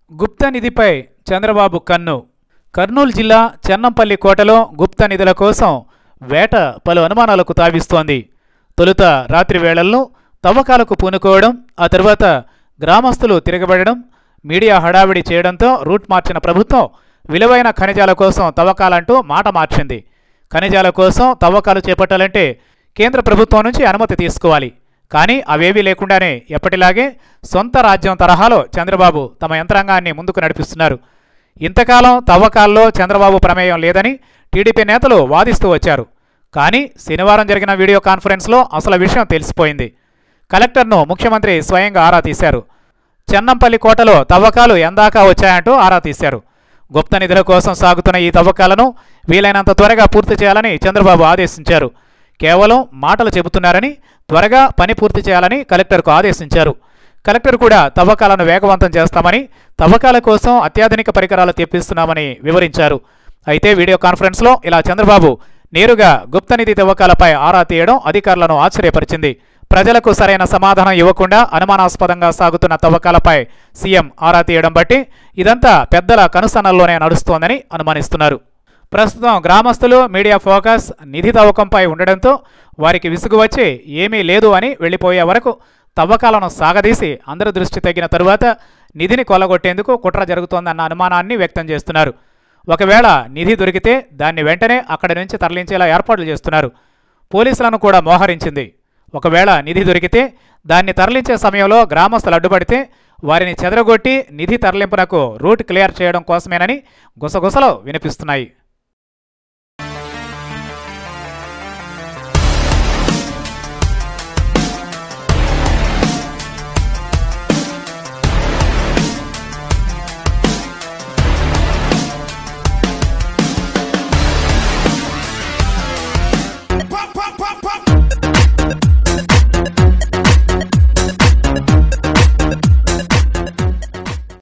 గుప్త నిధిపై చంద్రబాబు కన్ను కర్నూలు జిల్లా చెన్నంపల్లి కోటలో గుప్త నిధుల కోసం వేట పలు అనుమానాలకు తావిస్తోంది తొలుత రాత్రి వేళల్లో తవ్వకాలకు పూనుకోవడం ఆ తర్వాత గ్రామస్తులు తిరగబడడం మీడియా హడావిడి చేయడంతో రూట్ మార్చిన ప్రభుత్వం విలువైన ఖనిజాల కోసం తవ్వకాలంటూ మాట మార్చింది ఖనిజాల కోసం తవ్వకాలు చేపట్టాలంటే కేంద్ర ప్రభుత్వం నుంచి అనుమతి తీసుకోవాలి కానీ అవేవీ లేకుండానే ఎప్పటిలాగే సొంత రాజ్యం తరహాలో చంద్రబాబు తమ యంత్రాంగాన్ని ముందుకు నడిపిస్తున్నారు ఇంతకాలం తవ్వకాల్లో చంద్రబాబు ప్రమేయం లేదని టీడీపీ నేతలు వాదిస్తూ వచ్చారు కానీ శనివారం జరిగిన వీడియో కాన్ఫరెన్స్లో అసలు విషయం తెలిసిపోయింది కలెక్టర్ను ముఖ్యమంత్రి స్వయంగా ఆరా తీశారు చెన్నంపల్లి కోటలో తవ్వకాలు ఎందాకా వచ్చాయంటూ ఆరా తీశారు గుప్త నిధుల కోసం సాగుతున్న ఈ తవ్వకాలను వీలైనంత త్వరగా పూర్తి చేయాలని చంద్రబాబు ఆదేశించారు కేవలం మాటలు చెబుతున్నారని త్వరగా పని పూర్తి చేయాలని కలెక్టర్కు ఆదేశించారు కలెక్టర్ కూడా తవ్వకాలను వేగవంతం చేస్తామని తవ్వకాల కోసం అత్యాధునిక పరికరాలు తెప్పిస్తున్నామని వివరించారు అయితే వీడియో కాన్ఫరెన్స్లో ఇలా చంద్రబాబు నేరుగా గుప్తనిధి తవ్వకాలపై ఆరా తీయడం అధికారులను ఆశ్చర్యపరిచింది ప్రజలకు సరైన సమాధానం ఇవ్వకుండా అనుమానాస్పదంగా సాగుతున్న తవ్వకాలపై సీఎం ఆరా తీయడం బట్టి ఇదంతా పెద్దల కనుసన్నల్లోనే నడుస్తోందని అనుమానిస్తున్నారు ప్రస్తుతం గ్రామస్తులు మీడియా ఫోకస్ నిధి తవ్వకంపై ఉండడంతో వారికి విసుగు వచ్చి ఏమీ లేదు అని వెళ్ళిపోయే వరకు తవ్వకాలను సాగదీసి అందరి దృష్టి తగ్గిన తరువాత నిధిని కొల్లగొట్టేందుకు కుట్ర జరుగుతోందన్న అనుమానాన్ని వ్యక్తం చేస్తున్నారు ఒకవేళ నిధి దొరికితే దాన్ని వెంటనే అక్కడి నుంచి తరలించేలా ఏర్పాట్లు చేస్తున్నారు పోలీసులను కూడా మోహరించింది ఒకవేళ నిధి దొరికితే దాన్ని తరలించే సమయంలో గ్రామస్తులు అడ్డుపడితే వారిని చెదరగొట్టి నిధి తరలింపునకు రూట్ క్లియర్ చేయడం కోసమేనని గుసగుసలు వినిపిస్తున్నాయి